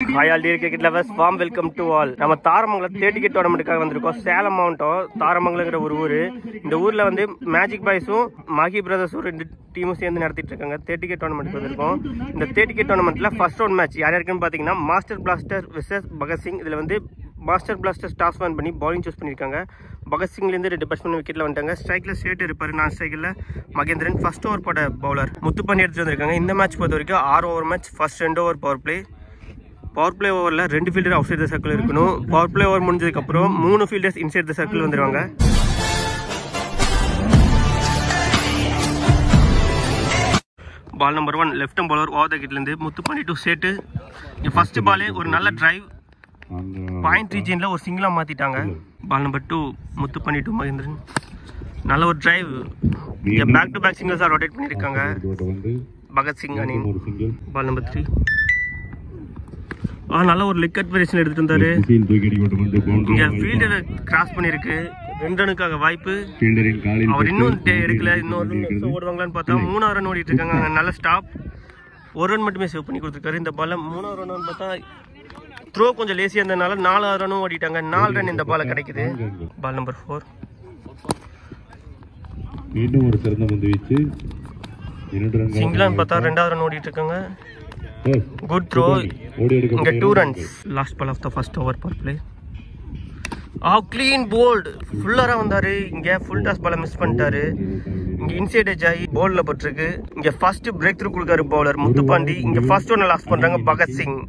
Hi all dear cricket lovers warm welcome to all நம்ம Tharamangalam thirty டோர்னமெண்ட்டுக்காக வந்திருக்கோம் சேலம் மாவட்டம் தாரமங்கலங்கிற ஒரு ஊர் இந்த ஊரில் வந்து மேஜிக் பாய்ஸும் மாகி பிரதர்ஸும் ரெண்டு டீமும் சேர்ந்து நடத்திட்டு இருக்காங்க தேர்ட்டி கே டோர்னமெண்ட் வந்திருக்கோம் இந்த தேர்ட்டி கே டோர்னமெண்ட்டில் ஃபர்ஸ்ட் ரவுண்ட் மேட்ச் யார் யாருக்குன்னு பார்த்தீங்கன்னா மாஸ்டர் பிளாஸ்டர் விசஸ் பகத்சிங் இதில் வந்து மாஸ்டர் பிளாஸ்டர் டாஸ் மேன் பண்ணி பவுலிங் சூஸ் பண்ணியிருக்காங்க பகத்சிங்லேருந்து ரெண்டு பேட்ஸ்மேன் விக்கெட்டில் வந்துட்டாங்க ஸ்ட்ரைக்கில் ஸ்ட்ரேட் இருப்பார் நான் ஸ்ட்ரைக்கில் மகேந்திரன் ஃபர்ஸ்ட் ஓவர் போட பவுலர் முத்துப்பாண்டி எடுத்துட்டு வந்திருக்காங்க இந்த மேட்ச் பொறுத்த வரைக்கும் ஆறு ஓவர் மேட்ச் ஃபர்ஸ்ட் ரெண்டு over power play power play ஓவரில் ரெண்டு fielder outside the circle இருக்கணும் பவர் பிளே ஓவர் முடிஞ்சதுக்கப்புறம் மூணு ஃபீல்டர்ஸ் இன்சைட் த சர்க்கிள் வந்துருவாங்க ball number one left bowler over தக்கிட்லேருந்து முத்துப்பாண்டி டு சேட்டு ஃபர்ஸ்ட் பாலே ஒரு நல்ல டிரைவ் பாயிண்ட் ரீஜனில் ஒரு சிங்கிளாக மாற்றிட்டாங்க ball number two Muthupandi to Mahendran நல்ல ஒரு டிரைவ் பேக் டு பேக் சிங்கிள்ஸாக ரொட்டேட் பண்ணியிருக்காங்க பகத்சிங் அணி பால் நம்பர் த்ரீ ஆ நல்ல ஒரு லெக் அட்வரேஷன் எடுத்துட்டு வந்தாரு இங்க ஃபீல்டர் கிராஸ் பண்ணிருக்கு ரெண்டு ரனுக்காக வாய்ப்பு அவர் இன்னும் டே- எடுக்கல இன்னொரு run ஓடுவாங்களான்னு பார்த்தா மூணாவது ரன் ஓடிட்டு இருக்காங்க அங்க நல்ல ஸ்டாப் ஒரு ரன் மட்டுமே சேவ் பண்ணி கொடுத்துருக்காரு இந்த பால்ல மூணாவது ரன் பார்த்தா த்ரோ கொஞ்சம் லேசியா இருந்ததுனால நாலாவது ரனும் ஓடிட்டாங்க நாலு ரன் இந்த பால்ல கிடைக்குது பால் நம்பர் ஃபோர் மீண்டும் ஒரு சிறந்த பந்து வீச்சு இரண்டு ரன்கள் சிங்கிளான்னு பார்த்தா ரெண்டாவது ரன் ஓடிட்டு இருக்காங்க Yes. குட் த்ரோ ஓடி எடுக்க இங்க two runs last ball of the first over power play a clean bowled ஃபுல்லரா வந்தாரு இங்க ஃபுல் டாஸ் பால மிஸ் பண்ணிட்டாரு இங்க இன்சைட் எஜ் ஆகி போல்ட்ல பட்டிருக்கு இங்க ஃபர்ஸ்ட் பிரேக் த்ரூ கொடுக்காரு பவுலர் முத்துப்பாண்டி இங்க ஃபர்ஸ்ட் ஒன் லாஸ் பண்றாங்க Bhagat Singh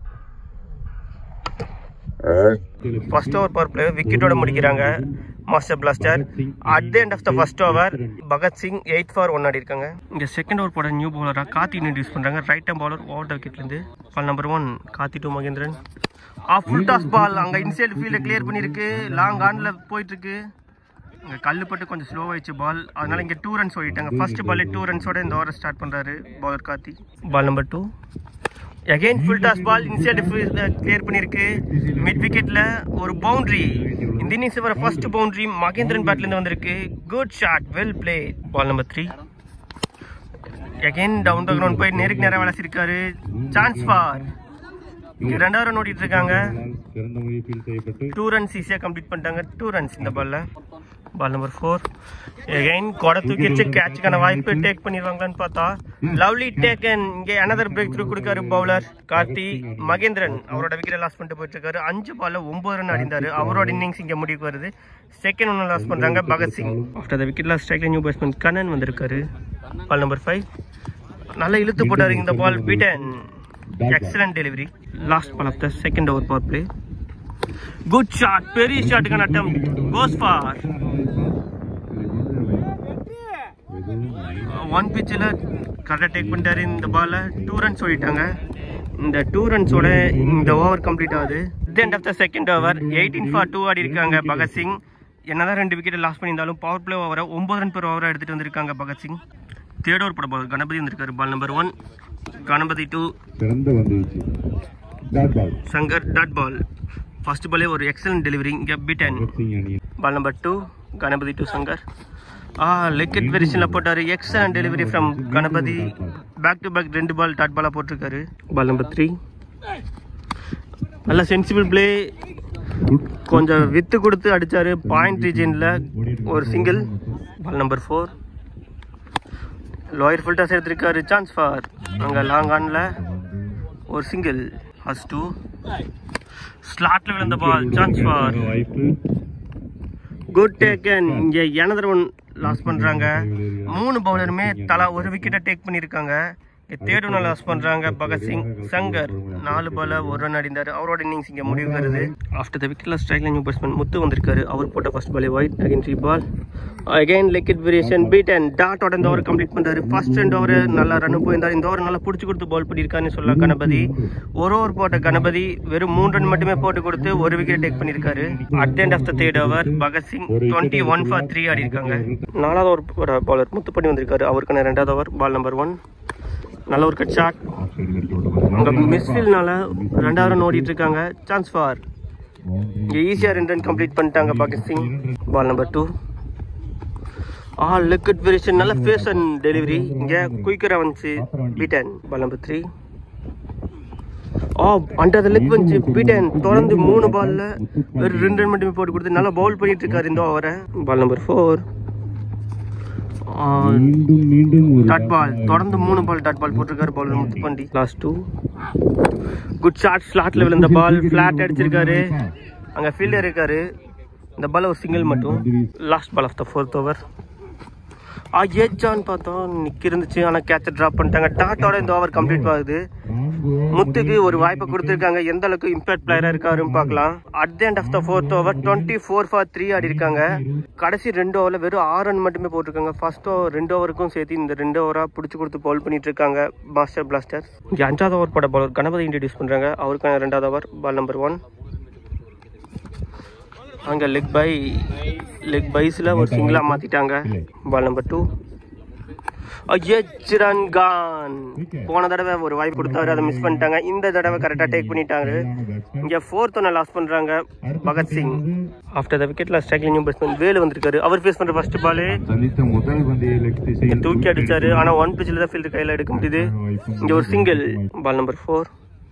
first over power play விக்கெட்டோட முடிக்கிறாங்க master blaster at the end of the first over Bhagat Singh eight for one ஆடி இருக்காங்க இங்க செகண்ட் ஓவர் போட நியூ பவுலரா கார்த்தி இன்ட்ரடியூஸ் பண்றாங்க right hand bowler over the விக்கெட்ல இருந்து ball number one Karthi to Mahendran a full toss ball அங்க இன்சைட் ஃபீல்ட கிளியர் பண்ணிருக்கு லாங் ஆன்ல போயிட்டு இருக்கு இங்க கல்லு பட்டு கொஞ்சம் ஸ்லோ ஆயிடுச்சு பால் அதனால இங்க டூ ரன்ஸ் ஓடிட்டாங்க ஃபர்ஸ்ட் பால் டூ ரன்ஸோட இந்த ஓவரை ஸ்டார்ட் பண்றாரு bowler Karthi ball number two again full toss ball inside clear பண்ணிருக்கு மிட் விக்கெட்ல ஒரு பவுண்டரி இந்த இன்னிங்ஸ் வர ஃபர்ஸ்ட் பவுண்டரி மகேந்திரன் பேட்ல இருந்து வந்திருக்கு good shot well play ball number three again down the ground போய் நேருக்கு நேரம் விளாசிருக்காரு சான்ஸ் ஃபார் இங்க ரெண்டாவது ரன் ஓடிட்டு இருக்காங்க சிறந்த முறையில் ஃபீல் செய்யப்பட்டு டூ ரன்ஸ் ஈஸியாக கம்ப்ளீட் பண்ணிட்டாங்க டூ ரன்ஸ் இந்த பால்ல பால் நம்பர் ஃபோர் எகைன் கொடை தூக்கி வச்சு கேட்சுக்கான வாய்ப்பு டேக் பண்ணிடுவாங்களான்னு பார்த்தா லவ்லி டேக்கன் இங்கே அனதர் பிரேக் த்ரூ கொடுக்காரு பவுலர் கார்த்தி மகேந்திரன் அவரோட விக்கெட் லாஸ் பண்ணிட்டு போயிட்டு இருக்காரு அஞ்சு பால்ல ஒன்பது ரன் அடிந்தாரு அவரோட இன்னிங்ஸ் இங்கே முடிவுக்கு வருது செகண்ட் ஒன்று லாஸ் பண்றாங்க Bhagat Singh after the wicket loss ஸ்ட்ரைக்ல நியூ பேட்ஸ்மேன் கண்ணன் வந்திருக்காரு பால் நம்பர் ஃபைவ் நல்லா இழுத்து போட்டாரு இந்த ball beaten excellent delivery last ball of the second over power play good shot பெரிய ஷாட்டுக்கான அட்டம் கோஸ் ஃபார் ஒன் பிச்சில் கரெக்டாக டேக் பண்ணிட்டாரு இந்த பால்ல டூ ரன்ஸ் ஓடிட்டாங்க இந்த டூ ரன்ஸோட இந்த ஓவர் கம்ப்ளீட் ஆகுது end of the second over eighteen for two ஆடி இருக்காங்க பகத்சிங் என்னதான் ரெண்டு விக்கெட் லாஸ் பண்ணியிருந்தாலும் பவர் பிளே ஓவரை ஒன்பது ரன் பெர் ஓவரை எடுத்துட்டு வந்திருக்காங்க பகத்சிங் தேர்ட் ஓவர் போட பால் கணபதி வந்திருக்காரு ball number one Ganapathi to சிறந்த பந்து வீச்சு dot ball Shankar dot ball first பாலே ஒரு எக்ஸலன்ட் டெலிவரி இங்கே பீட்டன் சிங் அணி ball number two Ganapathi to Shankar a leg at வெரிஷனில் போட்டார் excellent delivery from Ganapathi back to back ரெண்டு பால் டாட் பாலாக போட்டிருக்காரு பால் நம்பர் த்ரீ நல்ல சென்சிபிள் பிளே கொஞ்சம் வித்து கொடுத்து அடிச்சாரு பாயிண்ட் ரீஜனில் ஒரு single ball number four lower full toss எடுத்திருக்காரு சான்ஸ் ஃபார் அங்கே லாங் ஆனில் ஒரு சிங்கிள் ஹஸ் டூ ஸ்லாட்ல விழுந்த பால் சான்ஸ் ஃபார் வாய்ப்பு குட் டேக்கன் இங்க எனதர் ஒன் லாஸ் பண்றாங்க மூணு பவுலருமே தலா ஒரு விக்கெட்டை டேக் பண்ணிருக்காங்க தேர்ட் ஒன் லாஸ் பண்றாங்க பகத்சிங் சங்கர் நாலு பால ஒரு ரன் அடிந்தாரு அவரோட இன்னிங்ஸ் இங்க முடிவு வருது ஆஃப்டர் த விக்கெட்ல ஸ்ட்ரைக்ல நியூ பேட்ஸ்மேன் முத்து வந்திருக்காரு அவர் போட்ட ஃபர்ஸ்ட் பாலே wide again three ball again leg it variation beat and டாட்டோட இந்த ஓவர் கம்ப்ளீட் பண்றாரு ஃபர்ஸ்ட் ரெண்டு ஓவர் நல்லா ரன் போயிருந்தாரு இந்த ஓவர் நல்லா பிடிச்சி கொடுத்து பால் பண்ணியிருக்காருன்னு சொல்லலாம் கணபதி ஒரு ஓவர் போட்ட கணபதி வெறும் மூணு ரன் மட்டுமே போட்டு கொடுத்து ஒரு விக்கெட் டேக் பண்ணியிருக்காரு at end of the third over Bhagat Singh twenty one for three ஆடி இருக்காங்க நாலாவது ஓவர் பவுலர் முத்துப்பண்ணி வந்திருக்காரு அவருக்கான ரெண்டாவது ஓவர் பால் நம்பர் ஒன் நல்ல ஒரு கட் ஷாட் ஆஃப் சைடு வரைக்கும் ஓட்டப்பட்ட அங்க மிஸ்ஃபீல்ட்னால ரெண்டாவது ரன் ஓடிட்டு இருக்காங்க சான்ஸ் ஃபார் இங்க ஈஸியா ரெண்டு ரன் கம்ப்ளீட் பண்ணிட்டாங்க Bhagat Singh ball number two a லிக்விட் வெரிஷன் நல்ல ஃபேஸ் அண்ட் டெலிவரி இங்க குயிக்கரா வந்துச்சு beaten ball number three a under the leg வந்து பீட்டன் தொடர்ந்து மூணு பால்ல ஒரு ரெண்டு ரன் மட்டுமே போட்டு கொடுத்து நல்லா பவுல் பண்ணிட்டு இருக்காரு இந்த ஓவரை பால் நம்பர் ஃபோர் மீண்டும் மீண்டும் ஒரு டாட் பால் தொடர்ந்து மூணு பால் டாட் பால் போட்டிருக்காரு bowler Muthupandi last two good shot ஸ்லாட்ல விழுந்த பால் ஃபிளாட் அடிச்சிருக்காரு அங்க ஃபீல்டர் இருக்காரு இந்த பால் ஒரு சிங்கிள் மட்டும் last ball of the fourth over ஆ ஏச்சான்னு பார்த்தோம் நிக்க இருந்துச்சு ஆனால் கேட்சை ட்ராப் பண்ணிட்டாங்க டாட்டோட இந்த ஓவர் கம்ப்ளீட் ஆகுது முத்துக்கு ஒரு வாய்ப்பை கொடுத்துருக்காங்க எந்த அளவுக்கு இம்பாக்ட் பிளேயரா இருக்காருன்னு பார்க்கலாம் at the end of the fourth over twenty four for three ஆடி இருக்காங்க கடைசி ரெண்டு ஓவரில் வெறும் ஆறு ரன் மட்டுமே போட்டிருக்காங்க ஃபர்ஸ்ட் ஓவர் ரெண்டு ஓவருக்கும் சேர்த்து இந்த ரெண்டு ஓவரா பிடிச்சி கொடுத்து பவுல் பண்ணிட்டு இருக்காங்க மாஸ்டர் பிளாஸ்டர் இங்கே அஞ்சாவது ஓவர் போட பாலர் கணபதி இன்ட்ரடியூஸ் பண்றாங்க அவருக்கான ரெண்டாவது ஓவர் பால் நம்பர் ஒன் அங்கே லெக் பை லெக் பைஸில் ஒரு சிங்கிளாக மாற்றிட்டாங்க பால் நம்பர் டூ ரன் கான் போன தடவை ஒரு வாய்ப்பு கொடுத்தாரு அதை மிஸ் பண்ணிட்டாங்க இந்த தடவை கரெக்டாக டேக் பண்ணிட்டாரு இங்கே ஃபோர்த் ஒன்று லாஸ் பண்ணுறாங்க பகத்சிங் ஆஃப்டர் த விக்கெட்ல ஸ்ட்ரைக்ல நியூ பேட்ஸ்மேன் வேலு வந்திருக்காரு அவர் ஃபேஸ் பண்ணுற ஃபர்ஸ்ட் பால் சந்தித்த முதல் பந்தையை லெக் திசையில் தூக்கி அடிச்சாரு ஆனால் ஒன் பிச்சில் தான் ஃபீல்டு கையில் எடுக்க முடியுது இங்கே ஒரு single ball number four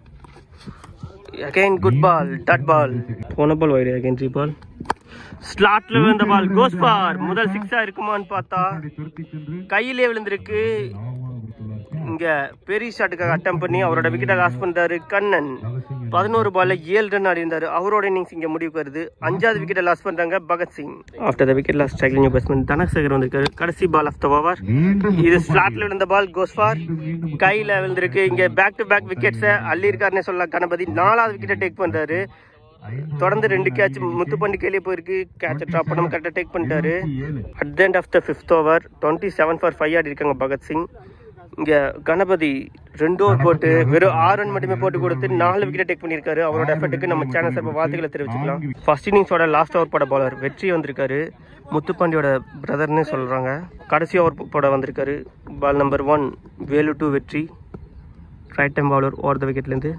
again good ball dot ball போன ball wide again three ball ஸ்லாட்ல விழுந்த பால் கோஸ் பார் முதல் சிக்ஸா இருக்குமான்னு பார்த்தா துரத்தி சென்று கையிலே விழுந்திருக்கு ஆவணம் கொடுத்துள்ளார் இங்க பெரிய ஷாட்டுக்காக அட்டம் பண்ணி அவரோட விக்கெட்டை லாஸ் பண்றாரு கண்ணன் பதினோரு பால்ல ஏழு ரன் ஆடி இருந்தாரு அவரோட இன்னிங்ஸ் இங்க முடிவுக்கு வருது அஞ்சாவது விக்கெட்டை லாஸ் பண்றாங்க Bhagat Singh after the wicket loss striking new batsman Dhanasekar வந்திருக்காரு கடைசி பால் ஆஃப் த ஓவர் மீண்டும் இது ஸ்லாட்ல விழுந்த பால் கோஸ் ஃபார் கையில விழுந்திருக்கு இங்க பேக் டு பேக் விக்கெட்ஸை அள்ளி இருக்காருன்னு சொல்லலாம் கணபதி நாலாவது விக்கெட்டை டேக் பண்றாரு தொடர்ந்து ரெண்டு கேட்ச் முத்துப்பண்டி கையிலே போயிருக்கு கேட்சை ட்ராப் பண்ணாம கரெக்டாக டேக் பண்ணிட்டாரு ஏழு at the end of the fifth over twenty seven for five ஆடி இருக்காங்க பகத்சிங் இங்க கணபதி ரெண்டு ஓவர் போட்டு வெறும் ஆறு ரன் மட்டுமே போட்டு கொடுத்து நாலு விக்கெட் டேக் பண்ணியிருக்காரு அவரோட எஃபர்ட்டுக்கு நம்ம சேனல் சார்பாக வாழ்த்துக்களை தெரிவிச்சுக்கலாம் ஃபர்ஸ்ட் இன்னிங்ஸோட லாஸ்ட் ஓவர் போட பாலர் வெற்றி வந்திருக்காரு முத்துப்பாண்டியோட பிரதர்னு சொல்றாங்க கடைசி ஓவர் போட வந்திருக்காரு ball number one Velu to Vetri right time bowler over the விக்கெட்லேருந்து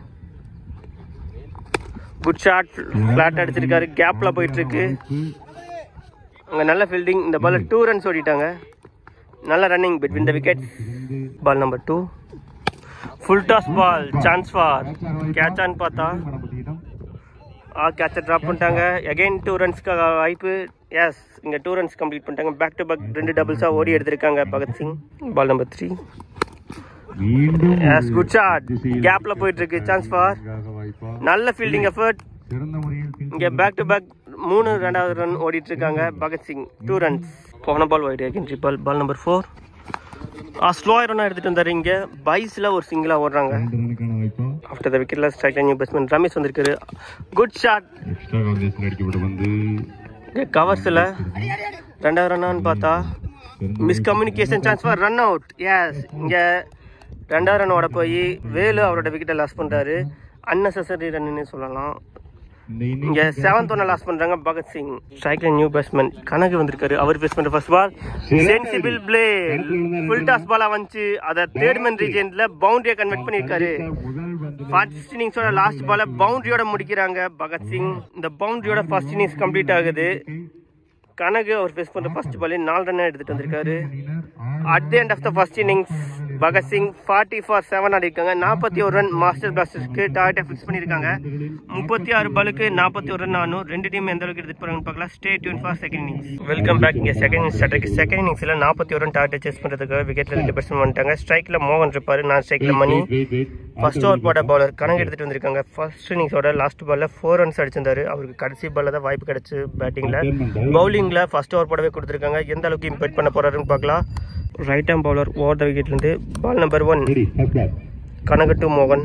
குட் ஷாட் ஃபிளாட் அடிச்சிருக்காரு கேப்ல போயிட்டு இருக்கு அங்க நல்ல ஃபீல்டிங் இந்த பால்ல டூ ரன்ஸ் ஓடிட்டாங்க நல்ல running between the wicket ball number two full toss ball chance for கேட்சான்னு பார்த்தா ஆ கேட்சை ட்ராப் பண்ணிட்டாங்க அகைன் டூ ரன்ஸ்க்காக வாய்ப்பு எஸ் இங்கே டூ ரன்ஸ் கம்ப்ளீட் பண்ணிட்டாங்க பேக் டு பேக் ரெண்டு டபுள்ஸாக ஓடி எடுத்திருக்காங்க பகத்சிங் பால் நம்பர் த்ரீ மீண்டும் எஸ் குட் ஷாட் கேப்ல போயிட்டு இருக்கு சான்ஸ் ஃபார் வாய்ப்பா நல்ல ஃபீல்டிங் எஃபர்ட் சிறந்த முறையில் பின் இங்க பேக் டு பேக் மூணு ரெண்டாவது ரன் ஓடிட்டு இருக்காங்க பகத்சிங் டூ ரன்ஸ் போன ball wide again ball ball number four slow run எடுத்துட்டு வந்தாரு இங்க பைஸ்ல ஒரு சிங்கிளா ஓடுறாங்க ரெண்டு ரனுக்கான வாய்ப்பா ஆஃப்டர் த விக்கெட்ல ஸ்ட்ரைக் நியூ பேட்ஸ்மேன் ரமேஷ் வந்திருக்காரு குட் ஷாட் எக்ஸ்ட்ரா காங்கிரஸ் அடிக்கப்பட்ட வந்து இங்க கவர்ஸ்ல ரெண்டாவது ரன்னான்னு பார்த்தா miscommunication chance for run out yes இங்க ரெண்டாவது ரன் ஓட போய் வேலு அவரோட விக்கெட்டை லாஸ் பண்றாரு அன்னெசரி ரன்னு சொல்லலாம் இந்த இங்க இன்னிங்ஸ் செவன்த் ஒன்னு லாஸ் பண்றாங்க பகத்சிங் ஸ்ட்ரைக்ல நியூ பேட்ஸ்மேன் கனகு வந்திருக்காரு அவர் பேஸ் பண்ற first ball sensible play full toss பாலா வந்துச்சு அத தேர்ட் மேன் ரீஜன்ல பவுண்டரியா கன்வெர்ட் பண்ணிருக்காரு முதல் பந்து ஃபர்ஸ்ட் இன்னிங்ஸோட லாஸ்ட் பால பவுண்டரியோட முடிக்கிறாங்க பகத்சிங் இந்த பவுண்டரியோட ஃபர்ஸ்ட் இன்னிங்ஸ் கம்ப்ளீட் ஆகுது கனகு அவர் ஃபேஸ் பண்ற ஃபர்ஸ்ட் பாலே நாலு ரன் எடுத்துட்டு வந்திருக்காரு at the end of the first innings Bhagat Singh forty for seven ஆடிருக்காங்க நாற்பத்தி ஒரு ரன் மாஸ்டர் பிளாஸ்டர்ஸ்க்கு டார்கெட்டை ஃபிக்ஸ் பண்ணியிருக்காங்க முப்பத்தி ஆறு பாலுக்கு நாற்பத்தி ஒரு ரன் ஆனும் ரெண்டு டீம் எந்த அளவுக்கு எடுத்துட்டு போறாங்கன்னு பார்க்கலாம் stay tuned for second innings welcome back இங்கே செகண்ட் இன்னிங்ஸ் ஸ்டார்ட் செகண்ட் இன்னிங்ஸ்ல நாற்பத்தி ஒரு ரன் டார்கெட் சேஸ் பண்ணுறதுக்காக விக்கெட்ல ரெண்டு பர்சன்ட் வந்துட்டாங்க ஸ்ட்ரைக்ல மோகன் இருப்பாரு நான் ஸ்ட்ரைக்ல Mani wait wait first over போட்ட பவுலர் கணக்கு எடுத்துட்டு வந்திருக்காங்க ஃபர்ஸ்ட் இன்னிங்ஸோட லாஸ்ட் பால்ல ஃபோர் ரன்ஸ் அடிச்சிருந்தாரு அவருக்கு கடைசி பால்ல தான் வாய்ப்பு கிடைச்சு பேட்டிங்ல பவுலிங்ல ஃபர்ஸ்ட் ஓவர் போடவே கொடுத்துருக்காங்க எந்த அளவுக்கு இம்பேக்ட் பண்ண போறாருன்னு பார்க்கலாம் right hand bowler over the விக்கெட்ல இருந்து ball number one ready first ball Kanagu to மோகன்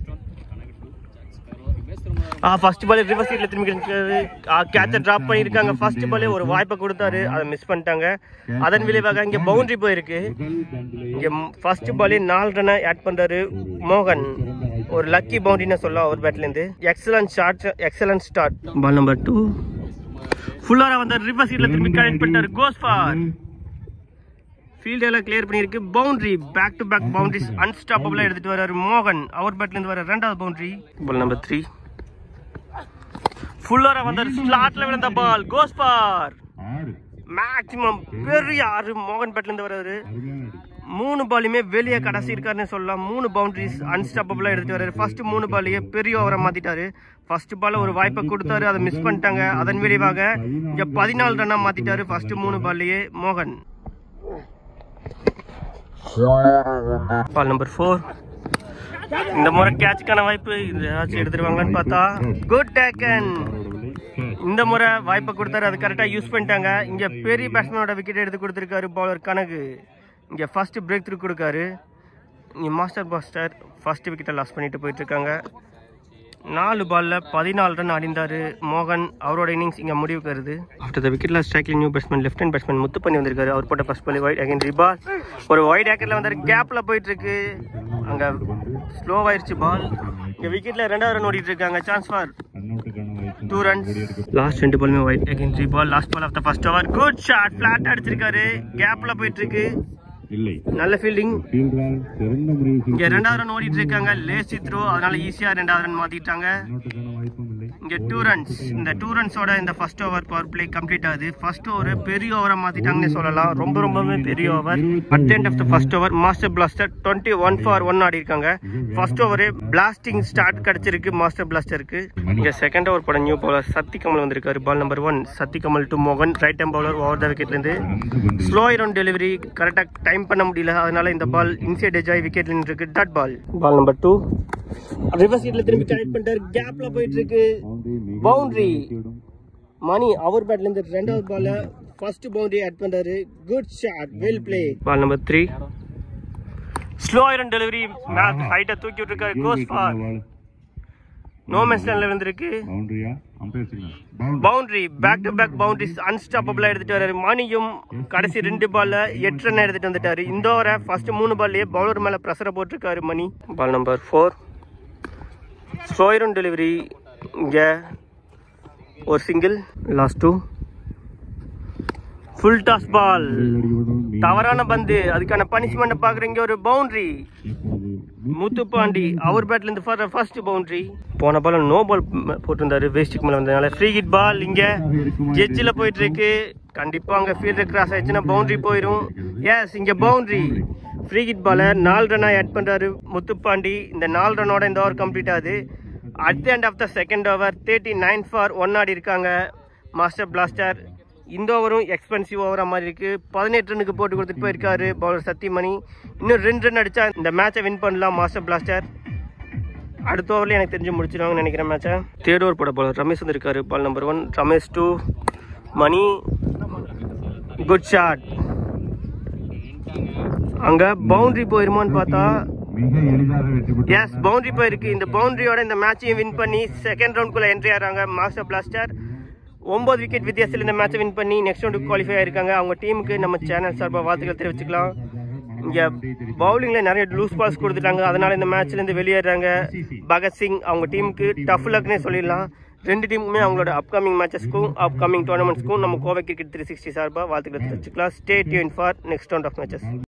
ஆ ஃபர்ஸ்ட் பால் ரிவர்ஸ் சீட்ல திரும்பி கேட்ச டிராப் பண்ணிருக்காங்க ஃபர்ஸ்ட் பாலே ஒரு வாய்ப்பை கொடுத்தாரு அதை மிஸ் பண்ணிட்டாங்க அதன் விளைவாக இங்க பவுண்டரி போயிருக்கு முதல் பந்திலே இங்க ஃபர்ஸ்ட் பாலே நாலு ரனை ஆட் பண்றாரு மோகன் ஒரு லக்கி பவுண்டரின்னு சொல்லலாம் அவர் பேட்ல இருந்து excellent shot excellent start ball number two ஃபுல்லாரா வந்த ரிவர்ஸ் சீட்ல திரும்பி கனெக்ட் பண்ணிட்டாரு கோஸ் ஃபார் ஃபீல்ட் எல்லாம் கிளியர் பண்ணியிருக்கு boundary back to back boundaries அன்ஸ்டாப்பபிளா எடுத்துட்டு வராரு மோகன் அவர் பேட்ல இருந்து வர ரெண்டாவது பவுண்டரி பால் நம்பர் த்ரீ ஃபுல்லாரா வந்த ஸ்லாட்ல விழுந்த பால் கோஸ் ஃபார் ஆறு மேக்ஸிமம் பெரிய ஆறு மோகன் பேட்ல இருந்து வராரு அருமையான அடி மூணு பாலுமே வெளியே கடைசி இருக்காருன்னு சொல்லலாம் மூணு பவுண்டரிஸ் அன்ஸ்டாப்பபிளாக எடுத்து வர்றாரு ஃபர்ஸ்ட் மூணு பாலையே பெரிய ஓவரை மாத்திட்டாரு ஃபர்ஸ்ட் பால்ல ஒரு வாய்ப்பை கொடுத்தாரு அதை மிஸ் பண்ணிட்டாங்க அதன் விளைவாக இங்க பதினாலு ரன்னா மாத்திட்டாரு ஃபர்ஸ்ட் மூணு பால்லையே மோகன் பால் நம்பர் ஃபோர் இந்த முறை கேட்சுக்கான வாய்ப்பு இந்த ஏதாச்சும் எடுத்துருவாங்களான்னு பார்த்தா குட் டேக்கன் இந்த முறை வாய்ப்பை கொடுத்தாரு அது கரெக்டாக யூஸ் பண்ணிட்டாங்க இங்கே பெரிய பேட்ஸ்மேனோட விக்கெட் எடுத்து கொடுத்துருக்காரு பவுலர் கணக்கு இங்கே ஃபர்ஸ்ட் பிரேக் த்ரூ கொடுக்காரு இங்கே மாஸ்டர் பாஸ்டர் ஃபர்ஸ்ட் விக்கெட்டை லாஸ் பண்ணிட்டு போயிட்டு இருக்காங்க நாலு பால்ல பதினாலு ரன் அடிந்தார் மோகன் அவரோட இன்னிங்ஸ் இங்கே முடிவுக்கு வருது ஆஃப்டர் த விக்கெட்ல striking new batsman left hand batsman Muthu பண்ணி வந்திருக்காரு அவர் போட்ட ஃபர்ஸ்ட் பால் ஒயிட் அகைன் ரிபால் ஒரு ஒயிட் ஏக்கரில் வந்தார் கேப்பில் போயிட்டு இருக்கு அங்கே ஸ்லோவாயிருச்சு பால் இங்கே விக்கெட்ல ரெண்டாவது ரன் ஓடிட்டு இருக்காங்க சான்ஸ் ஃபார் அன்னவுட்டுக்கான வாய்ப்பு டூ ரன்ஸ் லாஸ்ட் ரெண்டு பாலுமே wide again three ball last ball of the first over good shot flat அடிச்சிருக்காரு கேப்ல போயிட்டு இருக்கு இல்லை நல்ல ஃபீல்டிங் ஃபீல்டரால் சிறந்த முறையில் இங்க ரெண்டாவது ரன் ஓடிட்டு இருக்காங்க லேசி த்ரோ அதனால ஈஸியா ரெண்டாவது ரன் மாத்திட்டாங்க அன்னவுட்டுக்கான வாய்ப்பும் இல்லை இங்க டூ ரன்ஸ் இந்த டூ ரன்ஸோட இந்த first over power play complete ஆகுது ஃபர்ஸ்ட் ஓவர் பெரிய ஓவரா மாத்திட்டாங்கன்னு சொல்லலாம் ரொம்ப ரொம்பவே பெரிய over at end of the first over master blaster twenty one for one ஆடி இருக்காங்க ஃபர்ஸ்ட் ஓவரே பிளாஸ்டிங் ஸ்டார்ட் கிடைச்சிருக்கு மாஸ்டர் பிளாஸ்டருக்கு இங்க செகண்ட் ஓவர் போட நியூ பவுலர் சத்தி கமல் வந்திருக்காரு ball number one Sathi Kamal to மோகன் right time bowler over the விக்கெட்ல இருந்து சிறந்த பந்து ஸ்லோ ரன் டெலிவரி கரெக்டாக டைம் பண்ண முடியல அதனால இந்த பால் இன்சைட் எஜ் ஆகி விக்கெட் இருக்கு dot ball ball number two reverse ஹீட்ல திரும்பி கனெக்ட் பண்ணிட்டாரு கேப்ல போயிட்டு இருக்கு பவுண்டரி மணி அவர் பேட்ல இருந்து ரெண்டாவது பால்ல ஃபர்ஸ்ட் பவுண்டரி ஆட் பண்றாரு good shot well play ball number three slow iron delivery match ஹைட்டை தூக்கி விட்டுருக்காரு கோஸ் ஃபார் நோ மென்ஷன்ல இருந்திருக்கு பவுண்டரியா umpire signal boundary boundary back to back boundaries அன்ஸ்டாப்பபிளா எடுத்துட்டு வராரு மணியும் கடைசி ரெண்டு பால்ல எட்டு ரன் எடுத்துட்டு வந்துட்டாரு இந்த ஓவரை ஃபர்ஸ்ட் மூணு பால்லயே பவுலர் மேல ப்ரெஷரை போட்டிருக்காரு மணி பால் நம்பர் ஃபோர் ஸ்லோயரும் டெலிவரி இங்க ஒரு single last two full toss ball தவறான பந்து அதுக்கான பனிஷ்மெண்ட் பாக்குறீங்க ஒரு பவுண்டரி முத்துப்பாண்டி அவர் பேட்ல இருந்து ஃபர்ஸ்ட் பவுண்டரி போன பால் நோ பால் போட்டிருந்தாரு வேஸ்ட்டுக்கு மேல வந்ததுனால ஃப்ரீ ஹிட் பால் இங்க ஜெட்ஜில் போயிட்டு இருக்கு கண்டிப்பா அங்க ஃபீல்டர் கிராஸ் ஆயிடுச்சுன்னா பவுண்டரி போயிடும் எஸ் இங்க பவுண்டரி ஃப்ரீ ஹிட் பாலை நாலு ரன்னா ஆட் பண்றாரு முத்துப்பாண்டி இந்த நாலு ரன்னோட இந்த ஓவர் கம்ப்ளீட் ஆகுது at the end of the second over thirty nine for one ஆடி இருக்காங்க மாஸ்டர் பிளாஸ்டர் இந்த ஓவரும் எக்ஸ்பென்சிவ் ஓவரா மாதிரி இருக்கு பதினெட்டு ரன்னுக்கு போட்டு கொடுத்துட்டு போயிருக்காரு பவுலர் சத்தியமணி இன்னும் ரெண்டு ரன் அடிச்சா இந்த மேட்சை வின் பண்ணலாம் மாஸ்டர் பிளாஸ்டர் அடுத்த ஓவரில் எனக்கு தெரிஞ்சு முடிச்சிருவாங்கன்னு நினைக்கிறேன் மேட்சை தேர்ட் ஓவர் போட பவுலர் ரமேஷ் வந்திருக்காரு ball number one Ramesh to Mani good shot அங்க பவுண்டரி போயிருமான்னு பார்த்தா மிக எளிதாக வெற்றி பெற்று எஸ் பவுண்டரி போயிருக்கு இந்த பவுண்டரியோட இந்த மேட்சையும் வின் பண்ணி செகண்ட் ரவுண்ட்குள்ள என்ட்ரி ஆகிறாங்க மாஸ்டர் பிளாஸ்டர் ஒன்பது விக்கெட் வித்தியாசத்தில் இந்த மேட்சை வின் பண்ணி நெக்ஸ்ட் ரவுண்டுக்கு குவாலிஃபை ஆயிருக்காங்க அவங்க டீமுக்கு நம்ம சேனல் சார்பாக வாழ்த்துக்கள் தெரிவிச்சுக்கலாம் இங்க பவுலிங்ல நிறைய லூஸ் பால்ஸ் கொடுத்துட்டாங்க அதனால இந்த மேட்ச்ல இருந்து வெளியேறாங்க பகத்சிங் அவங்க டீமுக்கு டஃப் லக்னே சொல்லிடலாம் ரெண்டு டீமுக்குமே அவங்களோட அப்கமிங் மேட்சஸ்க்கும் அப்கமிங் டோர்னமெண்ட்ஸ்க்கும் நம்ம கோவை கிரிக்கெட் த்ரீ சிக்ஸ்டி சார்பாக வாழ்த்துக்கள் தெரிவிச்சுக்கலாம் stay tuned for next round of matches